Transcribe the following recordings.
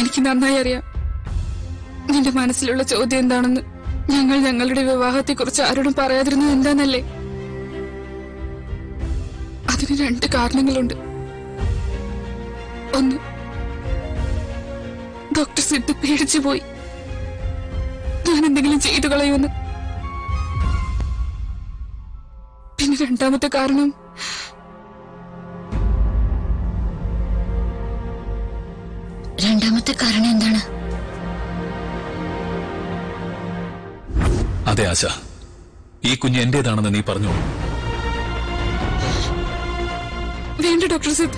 എനിക്ക് നന്നായി അറിയാം നിന്റെ മനസ്സിലുള്ള ചോദ്യം എന്താണെന്ന് ഞങ്ങൾ ഞങ്ങളുടെ വിവാഹത്തെക്കുറിച്ച് ആരോടും പറയാതിരുന്നത് എന്താന്നല്ലേ അതിന് രണ്ട് കാരണങ്ങളുണ്ട് ഒന്ന് ഡോക്ടർ സിദ്ധ് പേടിച്ചു പോയി ഞാൻ എന്തെങ്കിലും ചെയ്തു കളയുമെന്ന് പിന്നെ രണ്ടാമത്തെ കാരണം രണ്ടാമത്തെ കാരണം എന്താണ് അതെ ആശ ഈ കുഞ്ഞ് എന്റേതാണെന്ന് നീ പറഞ്ഞു വേണ്ട ഡോക്ടർ സിദ്ധ്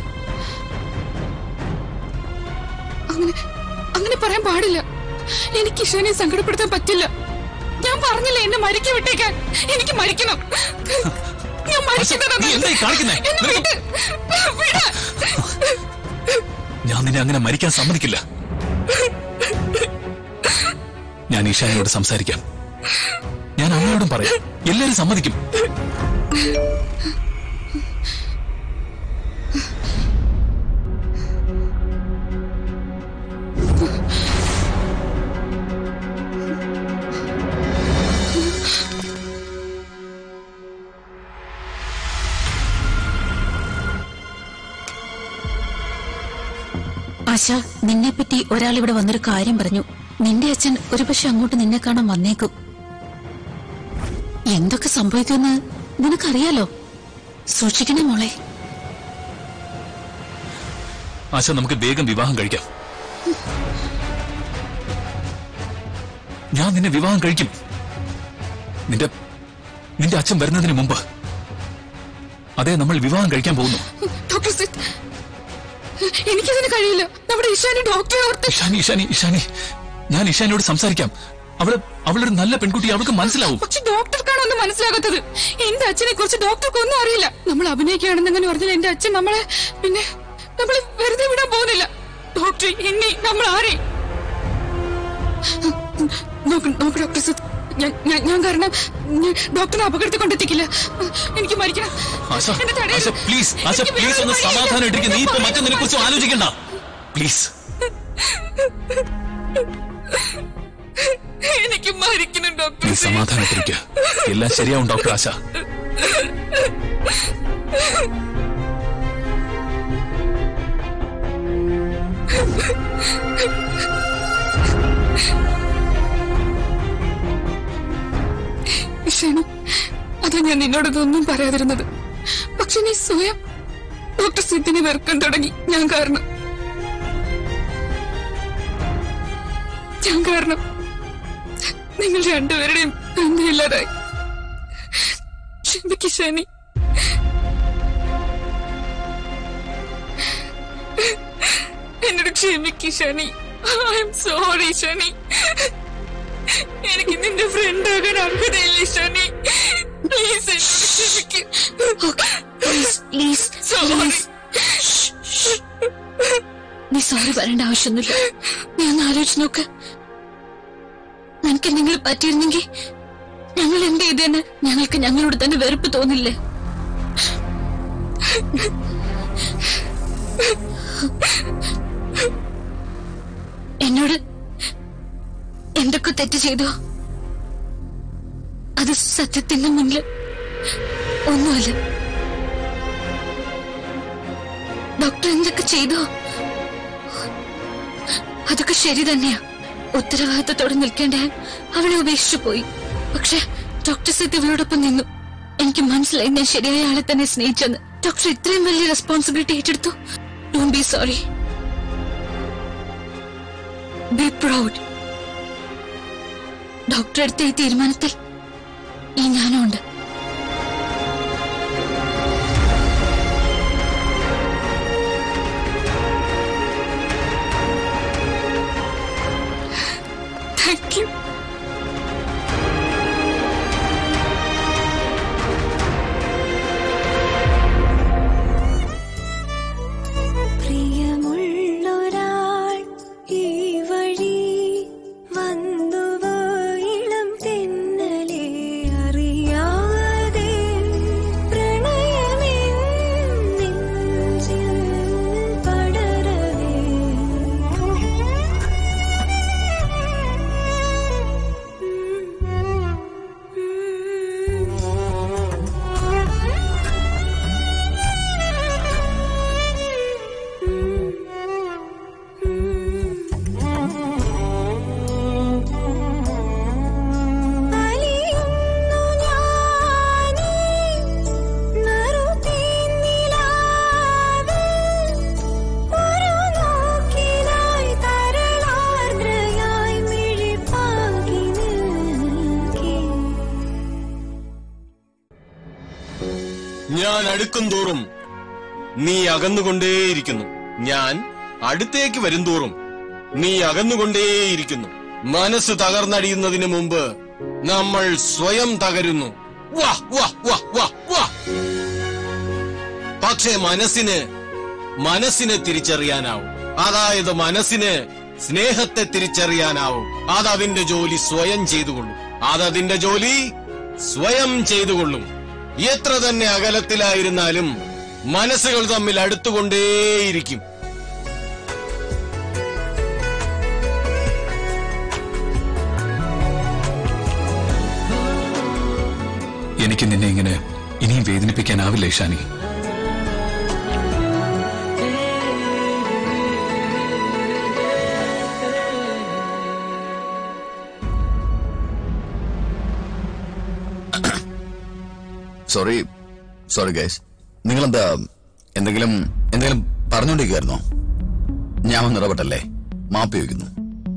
അങ്ങനെ അങ്ങനെ പറയാൻ പാടില്ല എനിക്ക് ഇഷാനെ സങ്കടപ്പെടുത്താൻ പറ്റില്ല ഞാൻ പറഞ്ഞില്ല എന്നെ മരിക്കാൻ വിട്ടേക്കാൻ എനിക്ക് മരിക്കണം ഞാൻ മരിക്കുന്നതാ നീ എന്തായി കാണിക്കുന്നെ? എന്നെ വിട്. വിട്. ഞാൻ നിന്നെ അങ്ങനെ മരിക്കാൻ സമ്മതിക്കില്ല ഞാൻ ഈശാനയോട് സംസാരിക്കാം ഞാൻ അമ്മയോടും പറയാം എല്ലാരും സമ്മതിക്കും ആശ നിന്നെപ്പറ്റി ഒരാൾ ഇവിടെ വന്നൊരു കാര്യം പറഞ്ഞു നിന്റെ അച്ഛൻ ഒരുപക്ഷെ അങ്ങോട്ട് നിന്നെ കാണാൻ വന്നേക്കും എന്തൊക്കെ സംഭവിക്കുമെന്ന് നിനക്കറിയാലോ സൂക്ഷിക്കണേ മോളെ ആശ നമുക്ക് വേഗം വിവാഹം കഴിക്കാം ഞാൻ നിന്നെ വിവാഹം കഴിക്കും നിന്റെ നിന്റെ അച്ഛൻ വരുന്നതിന് മുമ്പ് അതെ നമ്മൾ വിവാഹം കഴിക്കാൻ പോകുന്നു ഡോക്ടർ സിദ്ധ് എനിക്കതിന് കഴിയില്ല നമ്മുടെ ഇഷാനെ ഡോക്ടറെ ഓർത്ത് ഇഷാനി ഇഷാനി ഇഷാനി ഞാൻ ഇഷാനിയോട് സംസാരിക്കാം അവള് അവളൊരു നല്ല പെൺകുട്ടി അവൾക്ക് മനസ്സിലാവും പക്ഷെ ഡോക്ടർക്കാണ് ഒന്നും മനസ്സിലാകാത്തത് എന്റെ അച്ഛനെ കുറിച്ച് ഡോക്ടർക്ക് ഒന്നും അറിയില്ല നമ്മൾ അഭിനയിക്കുകയാണെന്ന് അങ്ങനെ പറഞ്ഞാൽ എന്റെ അച്ഛൻ നമ്മളെ പിന്നെ നമ്മളെ വെറുതെ വിടാൻ പോകുന്നില്ല ഡോക്ടർ എന്നെ നമ്മൾ ആരെ നോക്ക് നോക്ക് ഡോക്ടർ സിദ്ധ് ഞാൻ ഞാൻ- ഞാൻ കാരണം ഞാൻ ഡോക്ടറെ അപകടത്തിൽ കൊണ്ടെത്തിക്കില്ല എനിക്ക് മരിക്കണം ആശ എന്നെ തടയരുത്. ആശ പ്ലീസ് ആശ എനിക്ക് പ്ലീസ് ഒന്ന് വേറൊരു വഴിയില്ല. സമാധാനം ഇട്ടിരിക്കും നീ ഇപ്പൊ ഞാൻ മറ്റൊന്നിനെ കുറിച്ച് ആലോചിക്കണ്ട പ്ലീസ് എനിക്ക് മരിക്കണം ഡോക്ടർ നീ സിദ്ധ്. സമാധാനത്തിരിക്കുക എല്ലാം ശരിയാവും ഡോക്ടർ ആശ ഇഷാനി അതാ ഞാൻ നിന്നോടൊന്നും പറയാതിരുന്നത് പക്ഷെ നീ സ്വയം ഡോക്ടർ സിദ്ധിനെ വെറുക്കാൻ തുടങ്ങി ഞാൻ കാരണം ഞാൻ കാരണം നിങ്ങൾ രണ്ടുപേരുടെയും ബന്ധമില്ലാതായി ക്ഷമിക്ക് ഷാനി എന്നോട് ക്ഷമിക്ക് Shani I am sorry Shani എനിക്ക് നിന്റെ ഫ്രണ്ട് ആകാൻ അർഹതയില്ല ഷാനി പ്ലീസ് എന്നോട് ക്ഷമിക്ക് പ്ലീസ് പ്ലീസ് സോറി നീ സോറി പറയേണ്ട ആവശ്യമൊന്നുമില്ല നീ ഒന്ന് ആലോചിച്ച് നോക്ക് നിനക്ക് എന്തെങ്കിലും പറ്റിയിരുന്നെങ്കിൽ ഞങ്ങൾ എന്ത് ചെയ്തേന് ഞങ്ങൾക്ക് ഞങ്ങളോട് തന്നെ വെറുപ്പ് തോന്നില്ലേ എന്നോട് എന്തൊക്കെ തെറ്റ് ചെയ്തോ അത് സത്യത്തിന്റെ മുന്നിൽ ഒന്നുമല്ല ഡോക്ടർ എന്തൊക്കെ ചെയ്തോ അതൊക്കെ ശരി തന്നെയാ ഉത്തരവാദിത്തത്തോടെ നിൽക്കേണ്ട ഞാൻ അവളെ ഉപേക്ഷിച്ചു പോയി പക്ഷെ ഡോക്ടർ സിദ്ധ് ഇവളോടൊപ്പം നിന്നു എനിക്ക് മനസ്സിലായി ഞാൻ ശരിയായ ആളെ തന്നെ സ്നേഹിച്ചെന്ന് ഡോക്ടർ ഇത്രയും വലിയ റെസ്പോൺസിബിലിറ്റി ഏറ്റെടുത്തു don't be sorry be proud doctor എടുത്ത ഈ തീരുമാനത്തിൽ ഈ ഞാനും ഉണ്ട് താങ്ക് യു പ്രിയമുള്ളൊരാൾ ഈ വഴി വന്നുവോ ഇളം തെന്നലെ അറിയാൻ അടുക്കും തോറും നീ അകന്നുകൊണ്ടേയിരിക്കുന്നു ഞാൻ അടുത്തേക്ക് വരും തോറും നീ അകന്നുകൊണ്ടേയിരിക്കുന്നു മനസ്സ് തകർന്നടിയുന്നതിന് മുമ്പ് നമ്മൾ സ്വയം തകരുന്നു വാ വാ വാ വാ വാ പക്ഷേ മനസ്സിന് മനസ്സിനെ തിരിച്ചറിയാനാവും അതായത് മനസ്സിന് സ്നേഹത്തെ തിരിച്ചറിയാനാവും അതതിന്റെ ജോലി സ്വയം ചെയ്തുകൊള്ളും അതതിന്റെ ജോലി സ്വയം ചെയ്തുകൊള്ളും എത്ര തന്നെ അകലത്തിലായിരുന്നാലും മനസ്സുകൾ തമ്മിൽ അടുത്തുകൊണ്ടേയിരിക്കും എനിക്ക് നിന്നെ ഇങ്ങനെ ഇനിയും വേദനിപ്പിക്കാനാവില്ല ഇഷാനി സോറി സോറി ഗൈസ് നിങ്ങളെന്താ എന്തെങ്കിലും എന്തെങ്കിലും പറഞ്ഞുകൊണ്ടിരിക്കുമായിരുന്നോ ഞാൻ വന്ന് ഇടപെട്ടല്ലേ മാപ്പ് ചോദിക്കുന്നു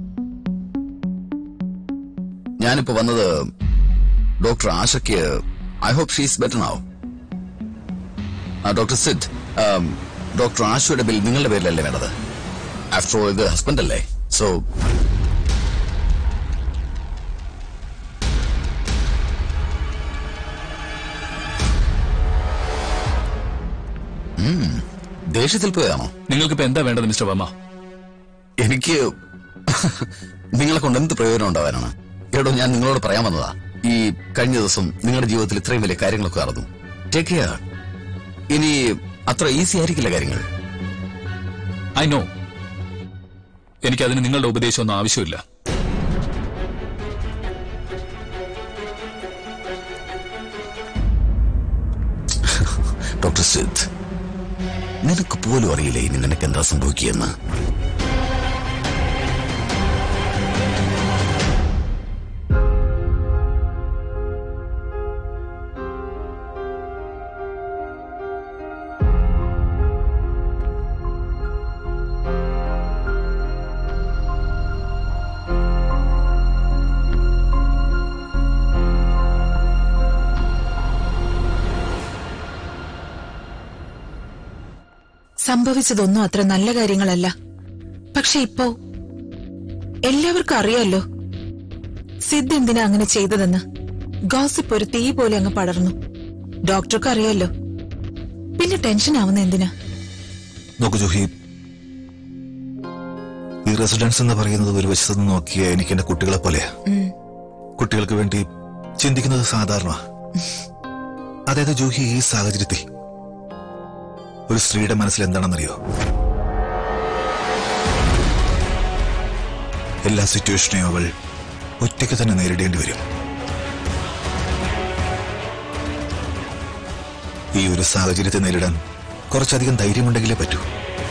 ഞാനിപ്പോ വന്നത് ഡോക്ടർ ആശയ്ക്ക് ഐ ഹോപ്പ് ഷീസ് ബെറ്റർ നാവും ഡോക്ടർ സിദ് ഡോക്ടർ ആശയുടെ ബിൽ നിങ്ങളുടെ പേരിലല്ലേ വേണ്ടത് ആഫ്റ്റർ ഓൾ ഇത് ഹസ്ബൻഡ് അല്ലേ സോ ദേഷ്യത്തിൽ പോയാണോ നിങ്ങൾക്കിപ്പോ എന്താ വേണ്ടത് മിസ്റ്റർ വർമ്മ എനിക്ക് നിങ്ങളെ കൊണ്ട് എന്ത് പ്രയോജനം ഉണ്ടാവാനാണ് എടോ ഞാൻ നിങ്ങളോട് പറയാൻ വന്നതാ ഈ കഴിഞ്ഞ ദിവസം നിങ്ങളുടെ ജീവിതത്തിൽ ഇത്രയും വലിയ കാര്യങ്ങളൊക്കെ നടന്നു ടേക്ക് കെയർ ഇനി അത്ര ഈസി ആയിരിക്കില്ല കാര്യങ്ങൾ ഐ നോ എനിക്കതിന് നിങ്ങളുടെ ഉപദേശമൊന്നും ആവശ്യമില്ല ഡോക്ടർ സിദ് നിനക്ക് പോലും അറിയില്ല ഇനി നിനക്ക് എന്താ സംഭവിക്കുകയെന്ന് സംഭവിച്ചതൊന്നും അത്ര നല്ല കാര്യങ്ങളല്ല പക്ഷെ ഇപ്പോ എല്ലാവർക്കും അറിയാലോ സിദ്ധ് എന്തിനാ അങ്ങനെ ചെയ്തതെന്ന് ഗോസിപ്പ് ഒരു തീ പോലെ അങ്ങ് പടർന്നു ഡോക്ടർക്ക് അറിയാലോ പിന്നെ ടെൻഷൻ ആവുന്ന എന്തിനാ നോക്കൂ ജോഹി ഈ റെസിഡൻസ് എന്ന് പറയുന്നത് ഒരു വശത്ത് നിന്ന് നോക്കിയ എനിക്ക് എന്റെ കുട്ടികളെ പോലെയാ കുട്ടികൾക്ക് വേണ്ടി ചിന്തിക്കുന്നത് സാധാരണ അതായത് ജോഹി ഈ സാഹചര്യത്തിൽ ഒരു സ്ത്രീയുടെ മനസ്സിൽ എന്താണെന്നറിയോ എല്ലാ സിറ്റുവേഷനെയും അവൾ ഒറ്റയ്ക്ക് തന്നെ നേരിടേണ്ടി വരും ഈ ഒരു സാഹചര്യത്തെ നേരിടാൻ കുറച്ചധികം ധൈര്യമുണ്ടെങ്കിലേ പറ്റൂ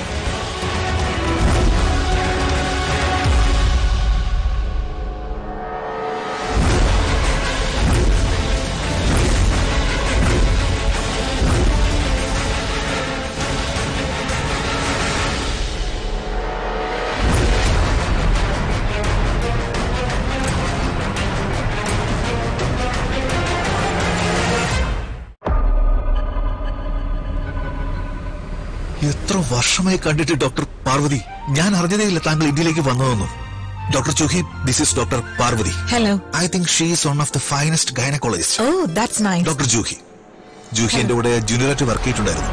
എത്ര വർഷമായി കണ്ടിട്ട് ഡോക്ടർ പാർവതി ഞാൻ അറിഞ്ഞതേയില്ല താങ്കൾ ഇന്ത്യയിലേക്ക് വന്നതെന്നും doctor Juhi this is doctor Parvathy hello I think she is one of the finest gynaecologist oh that's nice doctor Juhi Juhi എന്റെ കൂടെ ജൂനിയറായിട്ട് വർക്ക് ചെയ്തിട്ടുണ്ടായിരുന്നു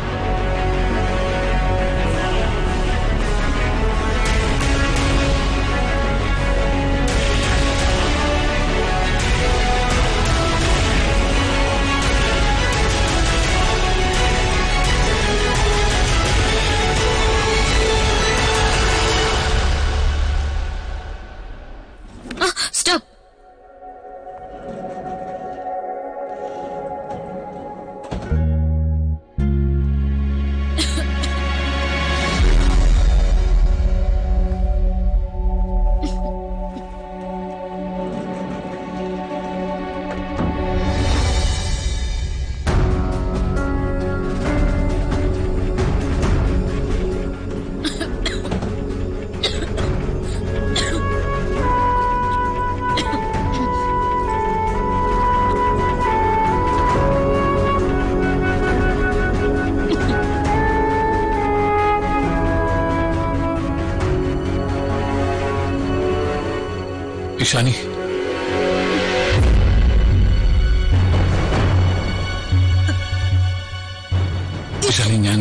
സ്റ്റോപ്പ് ഇഷാനി ഇഷാനി ഞാൻ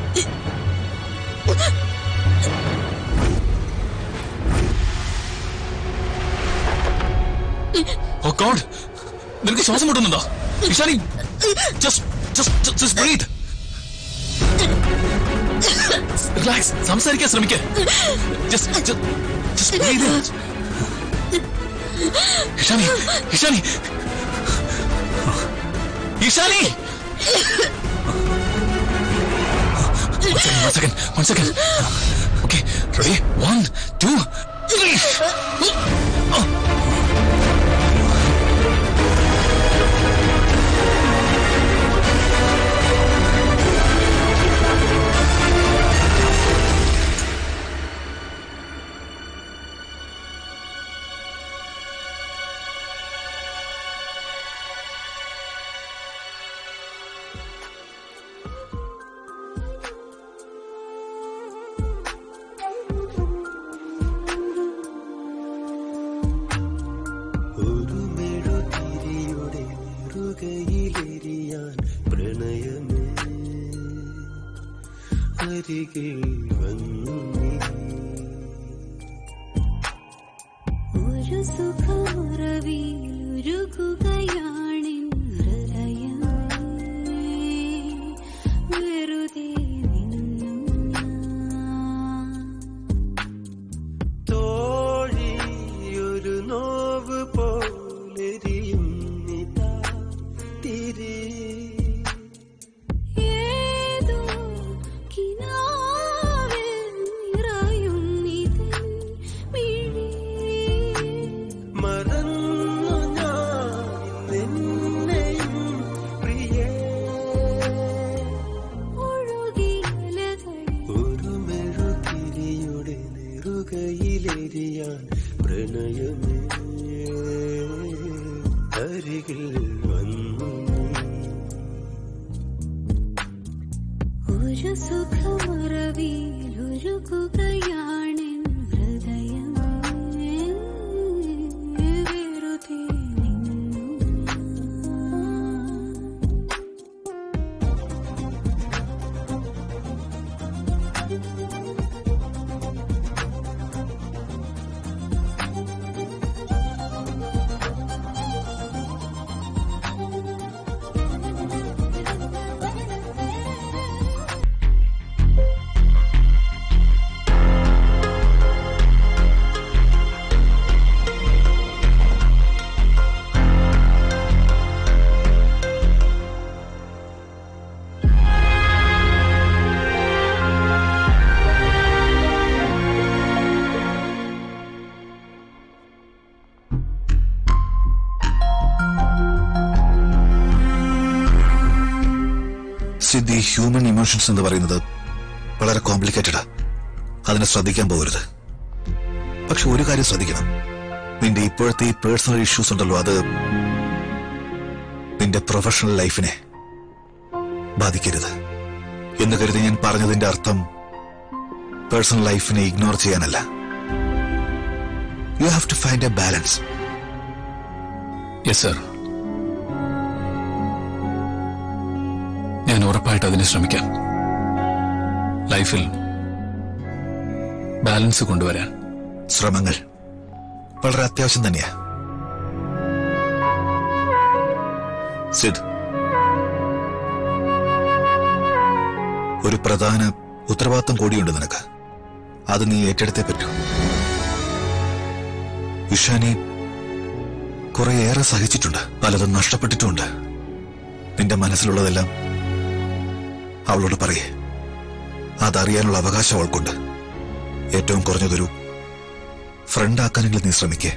ഓ ഗോഡ് നിനക്ക് ശ്വാസം മുട്ടുന്നുണ്ടോ Ishani just just just breathe relax സംസാരിക്കാൻ ശ്രമിക്ക just just breathe Ishani Ishani Ishani One second, one second, one second. Okay, ready? One, two, three. ഒരു മെഴുതിരിയുടെ നെറുകയിലെരിയാൻ പ്രണയമേ അരികിൽ വന്നു നീ ഒരു സുഖമുറവിയിലുരുകുകയാണിൻ ഹൃദയം വെറുതെ നിന്നു ഞാൻ തോഴി ഒരു നോവ് പോലെരിയുന്നിതാ തിരി ഏതോ കിനാവിൽ നിറയുന്നിതൻ മിഴി മറന്നു ഞാൻ നിന്നെയും പ്രിയേ ഒഴുകിയലകളിൽ ഒരു മെഴുതിരിയുടെ നെറുകയിലെരിയാൻ പ്രണയമേ അരികിൽ വന്നു നീ ഒരു സുഖമുറവിയിലൊരുകുകയാണിൻ ഹൃദയം വെറുതെ നിന്നു സിദ്ധി ഹ്യൂമൻ ഇമോഷൻസ് എന്ന് പറയുന്നത് വളരെ കോംപ്ലിക്കേറ്റഡാ അതിനെ ശ്രദ്ധിക്കാൻ പോകരുത് പക്ഷെ ഒരു കാര്യം ശ്രദ്ധിക്കണം നിന്റെ ഇപ്പോഴത്തെ ഈ പേഴ്സണൽ ഇഷ്യൂസ് ഉണ്ടല്ലോ അത് നിന്റെ പ്രൊഫഷണൽ ലൈഫിനെ ബാധിക്കരുത് എന്ന് കരുതി ഞാൻ പറഞ്ഞതിന്റെ അർത്ഥം പേഴ്സണൽ ലൈഫിനെ ഇഗ്നോർ ചെയ്യാനല്ല you have to find a balance yes sir ഞാൻ ഉറപ്പായിട്ട് അതിന് ശ്രമിക്കാം ലൈഫിൽ ബാലൻസ് കൊണ്ടുവരാൻ ശ്രമങ്ങൾ വളരെ അത്യാവശ്യം തന്നെയാ സിദ് ഒരു പ്രധാന ഉത്തരവാദിത്വം കൂടിയുണ്ട് നിനക്ക് അത് നീ ഏറ്റെടുത്തേ പറ്റൂ ഇഷാനി കുറെയേറെ സഹിച്ചിട്ടുണ്ട് പലതും നഷ്ടപ്പെട്ടിട്ടുമുണ്ട് നിന്റെ മനസ്സിലുള്ളതെല്ലാം അവളോട് പറയേ അതറിയാനുള്ള അവകാശം അവൾക്കുണ്ട് ഏറ്റവും കുറഞ്ഞതൊരു ഫ്രണ്ട് ആക്കാനെങ്കിലും നീ ശ്രമിക്കേ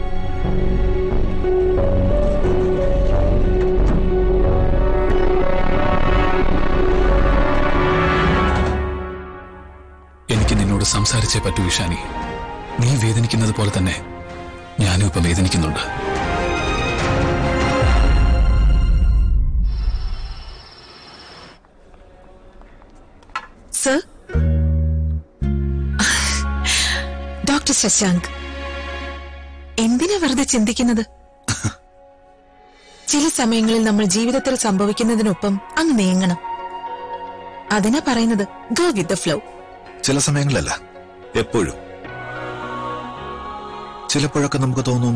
എനിക്ക് നിന്നോട് സംസാരിച്ചേ പറ്റൂ ഇഷാനി നീ വേദനിക്കുന്നത് പോലെ തന്നെ ഞാനും ഇപ്പൊ വേദനിക്കുന്നുണ്ട് സർ ഡോക്ടർ ശശാങ്ക് എന്തിനാ വെറുതെ ചിന്തിക്കുന്നത് ചില സമയങ്ങളിൽ നമ്മൾ ജീവിതത്തിൽ സംഭവിക്കുന്നതിനൊപ്പം അങ്ങ് നീങ്ങണം അതിനാ പറയുന്നത് ഗോ വിത്ത് ദ ഫ്ലോ ചില സമയങ്ങളിലല്ല എപ്പോഴും ചിലപ്പോഴൊക്കെ നമുക്ക് തോന്നും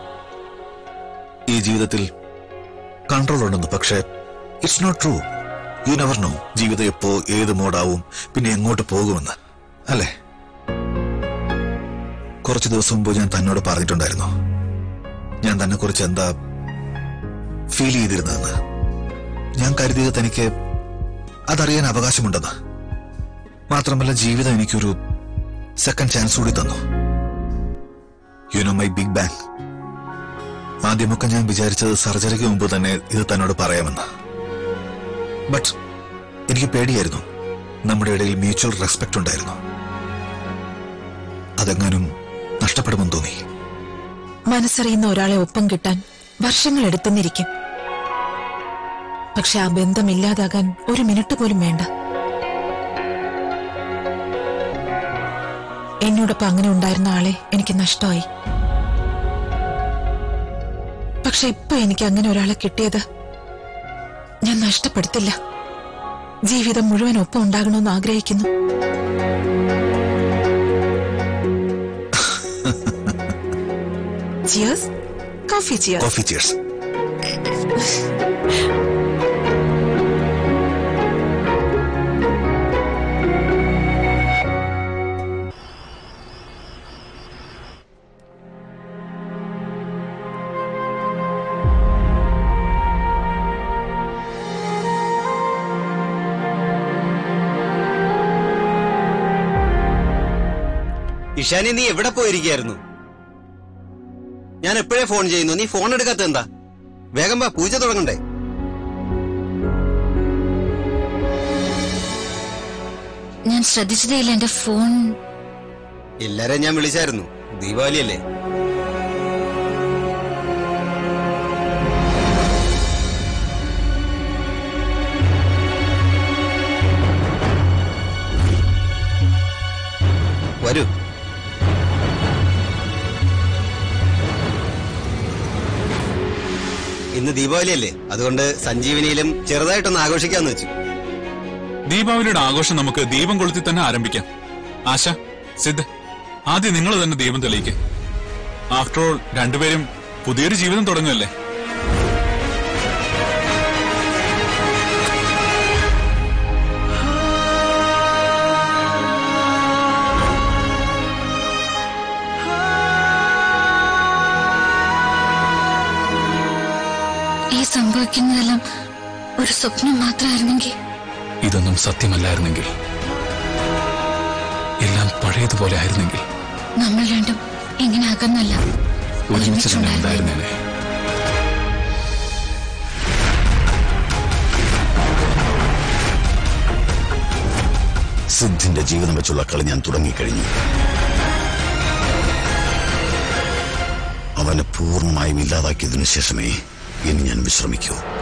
ഈ ജീവിതത്തിൽ കൺട്രോൾ ഉണ്ടെന്ന് പക്ഷേ it's not true you never know ജീവിതം എപ്പോ ഏത് മോഡാവും പിന്നെ എങ്ങോട്ട് പോകുമെന്ന് അല്ലേ കുറച്ച് ദിവസം മുമ്പ് ഞാൻ തന്നോട് പറഞ്ഞിട്ടുണ്ടായിരുന്നു ഞാൻ തന്നെ കുറിച്ച് എന്താ ഫീൽ ചെയ്തിരുന്നതെന്ന് ഞാൻ കരുതിയത് തനിക്ക് അതറിയാൻ അവകാശമുണ്ടെന്ന് മാത്രമല്ല ജീവിതം എനിക്കൊരു സെക്കൻഡ് ചാൻസ് കൂടി തന്നു you know my big bang ആദ്യമൊക്കെ ഞാൻ വിചാരിച്ചത് സർജറിക്ക് മുമ്പ് തന്നെ ഇത് തന്നോട് പറയാമെന്ന് ബട്ട് എനിക്ക് പേടിയായിരുന്നു നമ്മുടെ ഇടയിൽ മ്യൂച്വൽ റെസ്പെക്ട് ഉണ്ടായിരുന്നു അതെങ്ങാനും നഷ്ടപ്പെടുമെന്ന് തോന്നി മനസ്സറിയുന്ന ഒരാളെ ഒപ്പം കിട്ടാൻ വർഷങ്ങൾ എടുത്തെന്നിരിക്കും പക്ഷെ ആ ബന്ധം ഇല്ലാതാകാൻ ഒരു മിനിറ്റ് പോലും വേണ്ട എന്നോടൊപ്പം അങ്ങനെ ഉണ്ടായിരുന്ന ആളെ എനിക്ക് നഷ്ടമായി പക്ഷെ ഇപ്പൊ എനിക്ക് അങ്ങനെ ഒരാളെ കിട്ടിയത് ഞാൻ നഷ്ടപ്പെടുത്തില്ല ജീവിതം മുഴുവൻ ഒപ്പം ഉണ്ടാകണമെന്ന് ആഗ്രഹിക്കുന്നു cheers coffee cheers coffee cheers Ishani നീ എവിടെ പോയിരിക്കായിരുന്നു ഞാൻ എപ്പോഴേ ഫോൺ ചെയ്യുന്നു നീ ഫോൺ എടുക്കാത്ത എന്താ വേഗം വാ പൂജ തുടങ്ങണ്ടേ ഞാൻ ശ്രദ്ധിച്ചതേയില്ല എന്റെ ഫോൺ എല്ലാരെയും ഞാൻ വിളിച്ചായിരുന്നു ദീപാവലി അല്ലേ വരൂ ഇന്ന് ദീപാവലി അല്ലേ അതുകൊണ്ട് സഞ്ജീവനിയിലും ചെറുതായിട്ടൊന്ന് ആഘോഷിക്കാന്ന് വെച്ചു ദീപാവലിയുടെ ആഘോഷം നമുക്ക് ദീപം കൊളുത്തി തന്നെ ആരംഭിക്കാം ആശ സിദ്ധ് ആദ്യം നിങ്ങൾ തന്നെ ദീപം തെളിയിക്ക് ആഫ്റ്റർ ഓൾ രണ്ടുപേരും പുതിയൊരു ജീവിതം തുടങ്ങുമല്ലേ ഈ സംഭവിക്കുന്നതെല്ലാം ഒരു സ്വപ്നം മാത്രമായിരുന്നെങ്കിൽ ഇതൊന്നും സത്യമല്ലായിരുന്നെങ്കിൽ എല്ലാം പഴയതുപോലെ ആയിരുന്നെങ്കിൽ നമ്മൾ രണ്ടും ഇങ്ങനെ അകന്നല്ല ഒരുമിച്ച് തന്നെ ഒരുമിച്ചുണ്ടായിരുന്നു. ഉണ്ടായിരുന്നേനെ സിദ്ധിന്റെ ജീവിതം വെച്ചുള്ള കളി ഞാൻ തുടങ്ങിക്കഴിഞ്ഞു അവനെ പൂർണ്ണമായും ഇല്ലാതാക്കിയതിനു ശേഷമേ ഇനി ഞാൻ വിശ്രമിക്കൂ